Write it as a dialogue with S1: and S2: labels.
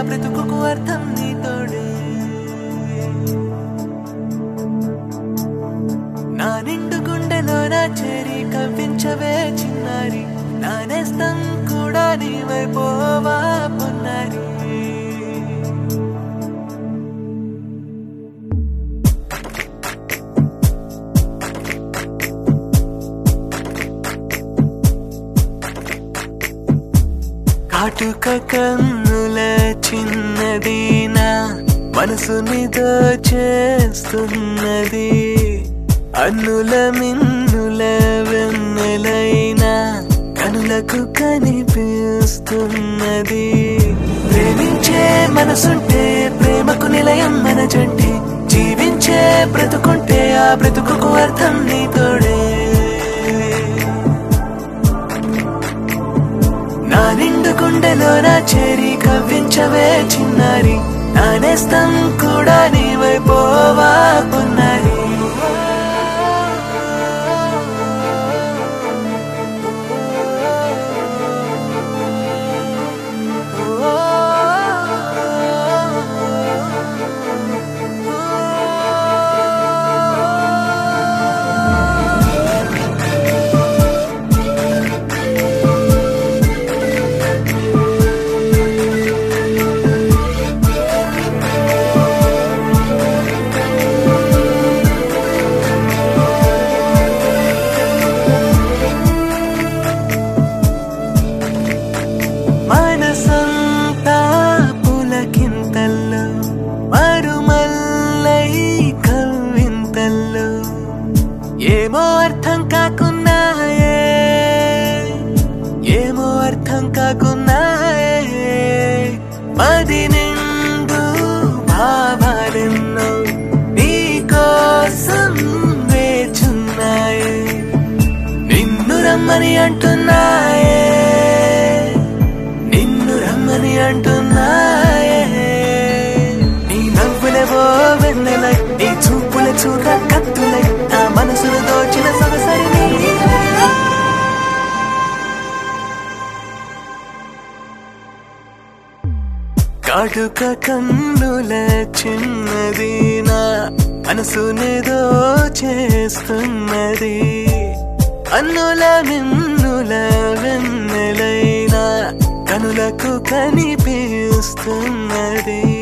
S1: బ్రతుకుకు అర్థం నీ తోడే నా నిండు గుండెలో నా చేరి కవ్వించవే చిన్నారి నా నేస్తం కూడా నీవైపోవా పొన్నారి కాటుక కన్నుల చిన్నదీనా మనసుని దోచేస్తున్నది అన్నుల మిన్నుల వెన్నెలైనా కనులకు కనిపిస్తున్నది ప్రేమించే మనసుంటే ప్రేమకు నిలయం మన జంటే జీవించే బ్రతుకుంటే ఆ బ్రతుకుకు అర్థం నీ తోడే నా నిండు గుండెలో నా చేరి కవ్వించవే చిన్నారి నా నేస్తం కూడా నీవైపోవా పొన్నారి మనసంతా పులకింతల్లో మరుమల్లై కవ్వింతల్లో ఏమో అర్థం కాకున్నాయే ఏమో అర్థం కాకున్నాయే మది నిండు భావాలెన్నో నీకోసం వేచున్నాయే నిన్ను రమ్మని అంటున్నాయే నిన్ను రమ్మని అంటున్నాయే నీ నవ్వులేవో వెన్నెలై నీ చూపుల చూడ కత్తులై నా మనసును దోచిన సొగసరి నీవే. కాటుక కన్నుల చిన్నది నా మనసునేదో చేస్తున్నది అన్నుల నిన్నుల వెన్నెలైనా కనులకు కనిపిస్తున్నది